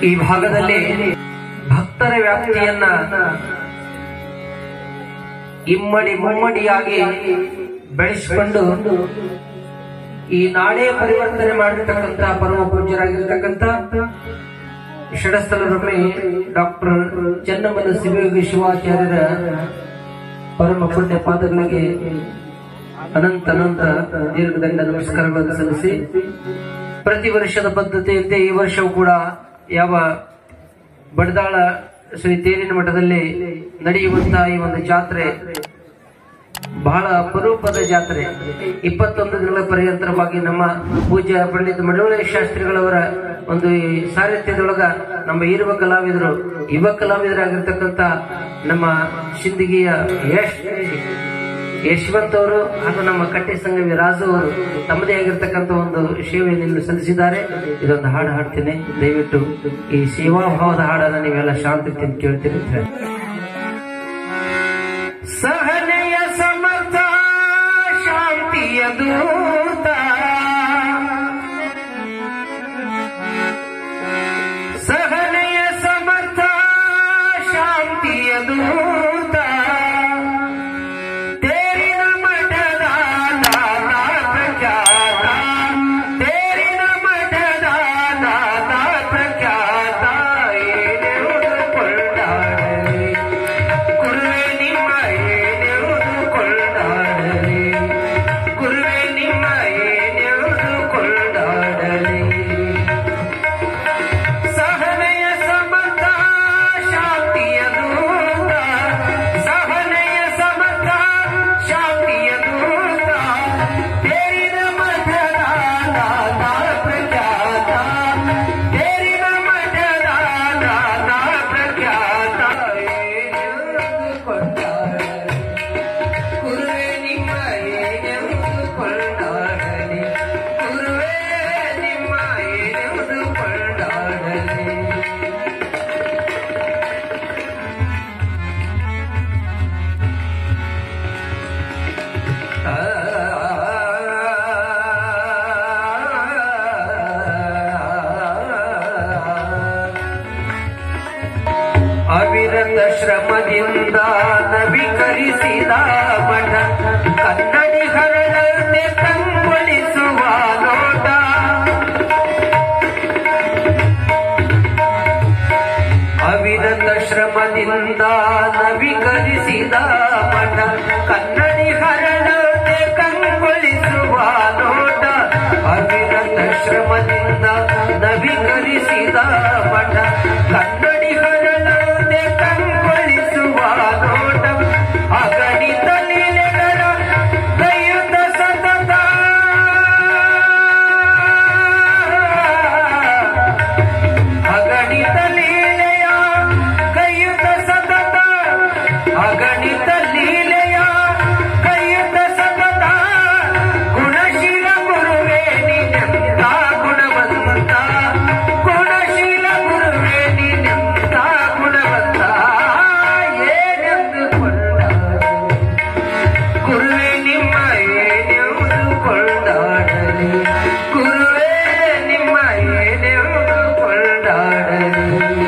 ಈ ಭಾಗದಲ್ಲಿ ಭಕ್ತರ ವ್ಯಾಪ್ತಿಯನ್ನ ಇಮ್ಮಡಿ ಮುಮ್ಮಡಿಯಾಗಿ ಬೆಳೆಸಿಕೊಂಡು ಈ ನಾಡೇ ಪರಿವರ್ತನೆ ಮಾಡಿರ್ತಕ್ಕಂಥ ಪರಮ ಪೂಜ್ಯರಾಗಿರ್ತಕ್ಕಂಥ ಷಡಸ್ಥಲ ರಮೆ ಡಾಕ್ಟರ್ ಚೆನ್ನಮ್ಮನ ಶಿವಯೋಗಿ ಶಿವಾಚಾರ್ಯರ ಪರಮ ಪುಣ್ಯ ಪಾದಗಳಿಗೆ ಅನಂತ ಅನಂತ ದೀರ್ಘದಂಡ ನಮಸ್ಕಾರಗಳನ್ನು ಸಲ್ಲಿಸಿ ಪ್ರತಿ ವರ್ಷದ ಪದ್ಧತಿಯಂತೆ ಈ ವರ್ಷವೂ ಕೂಡ ಯಾವ ಬಡದಾಳ ಶ್ರೀ ತೇರಿನ ಮಠದಲ್ಲಿ ನಡೆಯುವಂತಹ ಈ ಒಂದು ಜಾತ್ರೆ ಬಹಳ ಅಪರೂಪದ ಜಾತ್ರೆ ಇಪ್ಪತ್ತೊಂದು ದಿನಗಳ ಪರ್ಯಂತರವಾಗಿ ನಮ್ಮ ಪೂಜ್ಯ ಪಂಡಿತ ಮಡವಳ್ಳಿ ಶಾಸ್ತ್ರಿಗಳವರ ಒಂದು ಈ ಸಾರಥ್ಯದೊಳಗ ನಮ್ಮ ಇರುವ ಕಲಾವಿದರು ಯುವ ಕಲಾವಿದರಾಗಿರ್ತಕ್ಕಂಥ ನಮ್ಮ ಸಿಂದಗಿಯ ಯಶ್ ಯಶವಂತ್ ಅವರು ಹಾಗೂ ನಮ್ಮ ಕಟ್ಟೆ ಸಂಗವಿ ರಾಜು ಅವರು ತಮ್ಮದೇ ಆಗಿರ್ತಕ್ಕಂಥ ಒಂದು ಸೇವೆಯನ್ನು ಸಲ್ಲಿಸಿದ್ದಾರೆ ಇದೊಂದು ಹಾಡು ಹಾಡ್ತೀನಿ ದಯವಿಟ್ಟು ಈ ಸೇವಾಭಾವದ ಹಾಡನ್ನ ನೀವೆಲ್ಲ ಶಾಂತಿ ಕೇಳ್ತೀರಿ ಅಂತ ಹೇಳಿ. ಸಹನೆಯ ಸಮರ್ಥ ಶಾಂತಿಯ ದೂತ ಸಹನೆಯ ಸಮರ್ಥ ಶಾಂತಿಯ ದೂತ ತೇರಿನ ಮಠದ ದಾದಾ ಪ್ರಖ್ಯಾತ ತೇರಿನ ಮಠದ ದಾದಾ ಪ್ರಖ್ಯಾತ ಏನೆಂದು ಕೊಂಡಾಡಲಿ ಕುರುವೆ ನಿಮ್ಮ ಏನೆಂದು ಕೊಂಡಾಡಲಿ ಕುರುವೆ ನಿಮ್ಮ ಏನೆಂದು ಕೊಂಡಾಡಲಿ ಸಹನೆಯ ಸಮರ್ಥ ಶಾಂತಿಯ ದೂತ ಸಹನೆಯ ಸಮರ್ಥ ಶಾಂತಿಯ ದೂತ ತೇರಿನ ಮಠದ ದಾದಾ ಪ್ರಖ್ಯಾತ ತೇರಿನ ಮಠದ ದಾದಾ ಪ್ರಖ್ಯಾತ ಏನೆಂದು ಕೊಂಡಾಡಲಿ ಕುರುವೆ ನಿಮ್ಮ ಏನೆಂದು ಕೊಂಡಾಡಲಿ ಕುರುವೆ ನಿಮ್ಮ ಏನೆಂದು ಕೊಂಡಾಡಲಿ ಅವಿರತ ಶ್ರಮದಿಂದ ನವೀಕರಿಸಿದ ಮಠ ಕನ್ನಡಿಗರನ್ನೇ ಕಂಗೊಳಿಸುವ ನೋಟ ಅವಿರತ ಶ್ರಮದಿಂದ ನವೀಕರಿಸಿದ ಮಠ ಕನ್ನಡಿಗರನ್ನೇ ಕಂಗೊಳಿಸುವ ನೋಟ ಅವಿರತ ಶ್ರಮದಿಂದ ನವೀಕರಿಸಿದ ಮಠ ಕನ್ನಡಿಗರನ್ನೇ ಕಂಗೊಳಿಸುವ ನೋಟ ಅಗಣಿತ ಲೀಲೆಗಳ ಕೈಯುತ ಸತತ ಅಗಣಿತ ಲೀಲೆಯ ಕೈಯುತ ಸತತ ಅಗಣಿತ ಲೀಲೆಯ ಕೈಯುತ ಸತತ ಗುಣಶೀಲ ಗುರುವೇ ನಿನ್ನೆಂತ ಗುಣವಂತ ಗುಣಶೀಲ ಗುರುವೇ ನಿನ್ನೆಂತ ಗುಣವಂತ ಏನೆಂದು ಕೊಂಡಾಡಲಿ ಗುರುವೇ ನಿಮ್ಮ ಏನೆಂದು ಕೊಂಡಾಡಲಿ ಗುರುವೇ ನಿಮ್ಮ ಏನೆಂದು ಕೊಂಡಾಡಲಿ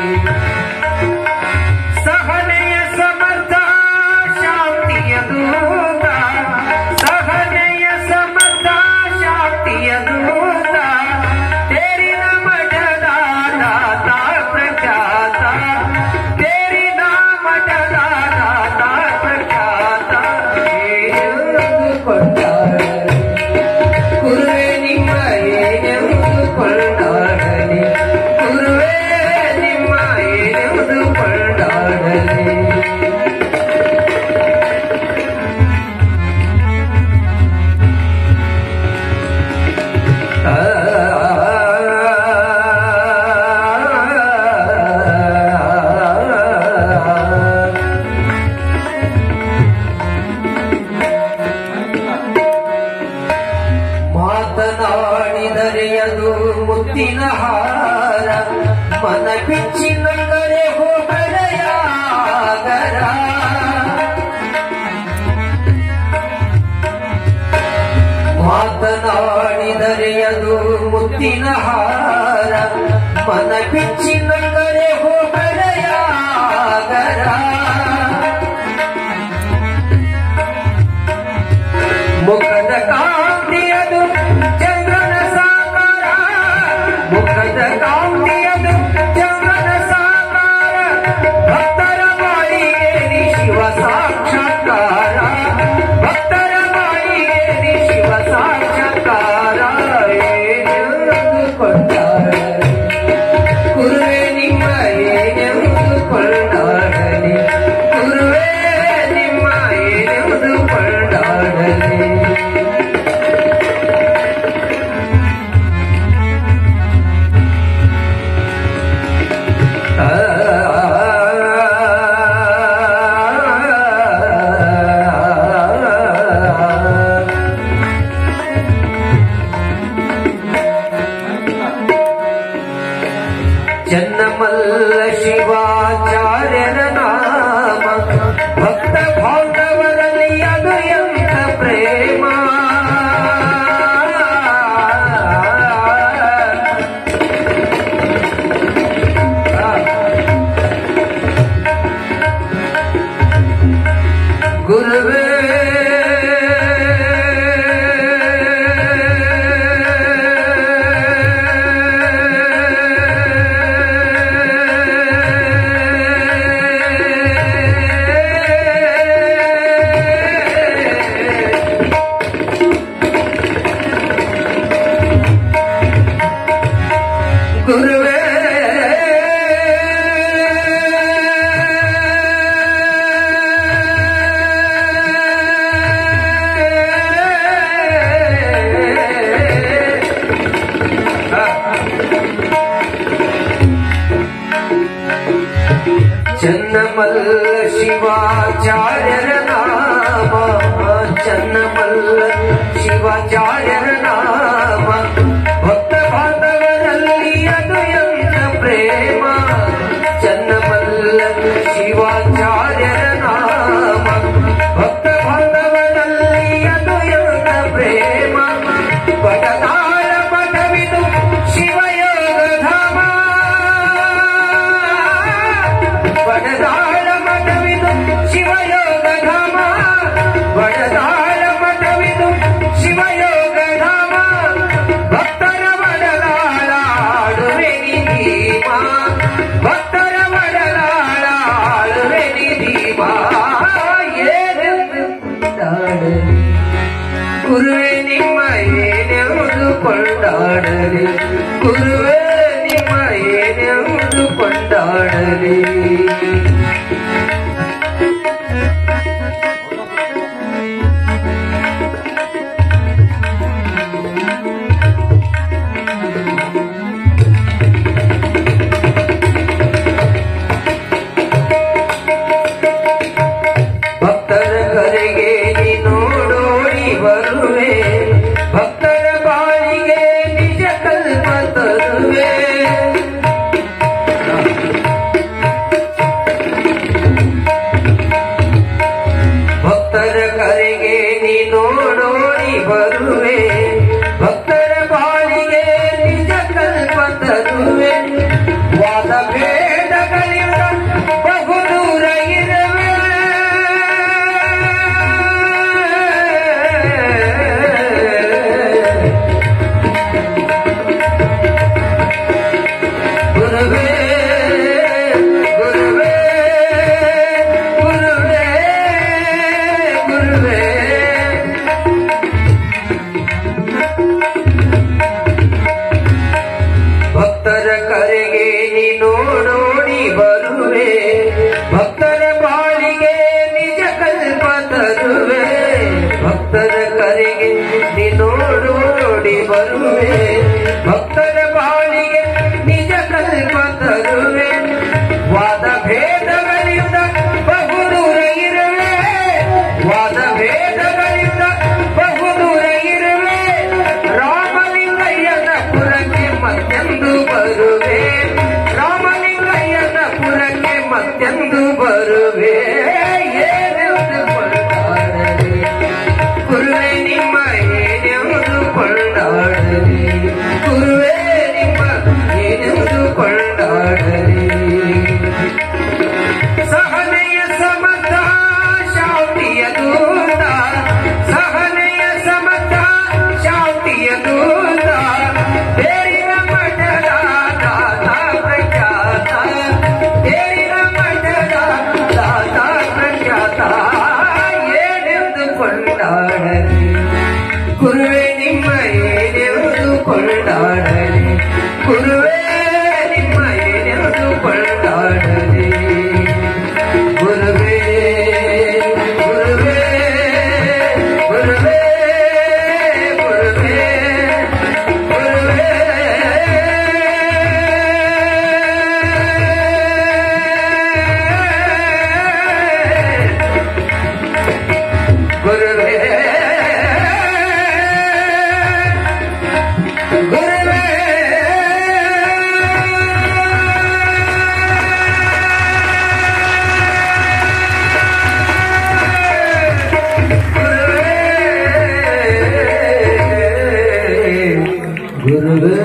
ಸಹನೆಯ ಸಮರ್ಥ ಶಾಂತಿಯ ದೂತ ಸಹನೆಯ ಸಮರ್ಥ ಶಾಂತಿಯ ದೂತ ತೇರಿನ ಮಠದ ದಾತ ಪ್ರಖ್ಯಾತ ತೇರಿನ ಮಠದ ದಾತ ಪ್ರಖ್ಯಾತ ಏನೆಂದು ಕೊಂಡಾಡಲಿ ಗುರುವೇ ನಿಮ್ಮ ಏನೆಂದು ಕೊಂಡಾಡಲಿ ಗುರುವೇ ನಿಮ್ಮ ಏನೆಂದು ಕೊಂಡಾಡಲಿ ಮಾತನಾಡಿದರೆ ಅದು ಮುತ್ತಿನ ಹಾರ ಮನ ಬಿಚ್ಚಿನಂದರೆ ಹೋಗಳೆಯಾಗರ ಮಾತನಾಡಿದರೆ ಅದು ಮುತ್ತಿನ ಹಾರ ಮನ ಬಿಚ್ಚಿ ನಕ್ಕರೆ ಹೋಗಲೆಯಾಗರ ಮುಖದ ಕಾಂತಿಯದು ಚಂದ್ರನ ಸಾಕಾರ ಮುಖದ ಕಾಂತಿಯದು ಚಂದ್ರನ ಸಾಕಾರ ಭಕ್ತರ ಬಾಯಿಗೆ ನೀ ಶಿವ ಸಾಕ್ಷಾತ್ಕಾರ ಭಕ್ತರ ಬಾಯಿಗೆ ನೀ ಶಿವ ಸಾಕ್ಷಾತ್ಕಾರ ಏನೆಂದು ಕೊಂಡಾರೆ ಗುರುವೇ ನಿಮ್ಮ ಏನೆಂದು ಕೊಂಡಾಡಲಿ ಗುರುವೇ ನಿಮ್ಮ ಏನೆಂದು ಕೊಂಡಾಡಲಿ ಚನ್ನಮಲ್ಲ ಶಿವಾಚಾರ್ಯನ ನಾಮ ಭಕ್ತ ಬಾಂಧವರಲ್ಲಿ ಅದು ಎಂತ ಪ್ರೇಮ ಗುರುವೇ ಗುರುವೇ ಚನ್ನಮಲ್ಲ ಶಿವಾಚಾರ್ಯರ ನಾಮ ಚನ್ನಮಲ್ಲ ಶಿವಾಚಾರ್ಯರ ನಾಮ ಭಕ್ತ ಬಾಂಧವರಲ್ಲಿ ಅದು ಎಂತ ಪ್ರೇಮ ಚನ್ನಮಲ್ಲ ಶಿವಾಚಾರ್ಯರ ನಾಮ ಭಕ್ತ ಬಾಂಧವರಲ್ಲಿ ಅದು ಎಂತ ಪ್ರೇಮ ಪಟದಾಳ ಪಟವಿದು ಶಿವಯೋಗ ಧಾಮ ಬಡದಾಳ ಮಠವಿದು ಶಿವಯೋಗ ಧಾಮ ಬಡದಾಳ ಮಠವಿದು ಶಿವಯೋಗ ಧಾಮ ಭಕ್ತರ ಬಡಲಾಡುವೆ ನಿಧೀಮ ಭಕ್ತರ ಬಡಲಾಡುವೆ ನಿಧೀಮ ಏನೆಂದು ಕೊಂಡಾಡಲಿ ಗುರುವೇ ನಿಮ್ಮ ಏನೆಂದು ಕೊಂಡಾಡಲಿ ಗುರುವೇ ನಿಮ್ಮ ಏನೆಂದು ಕೊಂಡಾಡಲಿ ಭಕ್ತರ ಕರೆಗೆ ನೀ ನೋಡೋಡಿ ಬರುವೆ ಭಕ್ತರ ಬಾಳಿಗೆ ನಿಜ ಕಲ್ಪ ತರುವೆ ಭಕ್ತರ ಕರೆಗೆ ನೀ ನೋಡೋಡಿ ಬರುವೆ ಭಕ್ತರ ಬಾಳಿಗೆ ನಿಜ ಕಲ್ಪ ತರುವೆ ವಾದ ಭೇದಗಳಿಂದ ಬಹು ದೂರ ಇರುವೆ ಗುರುವೇ ಗುರುವೇ ಗುರುವೇ ಗುರುವೇ ಭಕ್ತರ ಕರೆಗೆ ನೀ ನೋಡೋಡಿ ಬರುವೆ ಭಕ್ತರ ಬಾಳಿಗೆ ನಿಜ ಕಲ್ಪ ತರುವೆ ಭಕ್ತರ ಕರೆಗೆ ನೀ ನೋಡೋಡಿ ಬರುವೆ ಭಕ್ತರ ಬಾಳಿಗೆ ನಿಜ ಕಲ್ಪ ತರುವೆ ವಾದ ಭೇದಗಳಿಂದ ಬಹು ದೂರ ಇರುವೆ ವಾದ ಭೇದಗಳಿಂದ ಬಹು ದೂರ ಇರುವೆ ರಾಮಲಿಂಗಯ್ಯನ ಪುರಕ್ಕೆ ಮತ್ತೆಂದು ಬರುವೆ ರಾಮಲಿಂಗಯ್ಯನ ಪುರಕ್ಕೆ ಮತ್ತೆಂದು ಬರುವೆ ಏನೆಂದು ಕೊಂಡಾಡಲಿ ಗುರುವೇ ನಿಮ್ಮ ಏನೆಂದು ಕೊಂಡಾಡಲಿ ಗುರುವೇ ನಿಮ್ಮ ಏನೆಂದು ಕೊಂಡಾಡಲಿ ಸಹನೆಯ ಸಮತ ಶಾಂತಿಯ ದೂತ ಸಹನೆಯ ಸಮತ ಶಾಂತಿಯ ದೂತ ಬೇರಿನ ಮಠದ ದಾತ ಪ್ರಖ್ಯಾತ ಬೇರಿನ ಮಠದ ದಾತ ಪ್ರಖ್ಯಾತ ಏನೆಂದು ಕೊಂಡಾಡಲಿ ಗುರುವೇ ನಿಮ್ಮ ಏನೆಂದು ಕೊಂಡಾಡಲಿ ಗುರುವೇ ನಿಮ್ಮ ಏನೆಂದು ಕೊಂಡಾಡಲಿ ಗುರುವೇ ಗುರುವೇ ಗುರುವೇ ಗುರುವೇ ಗುರುವೇ ಗುರುವೇ ಗುರುವೇ ಗುರುವೇ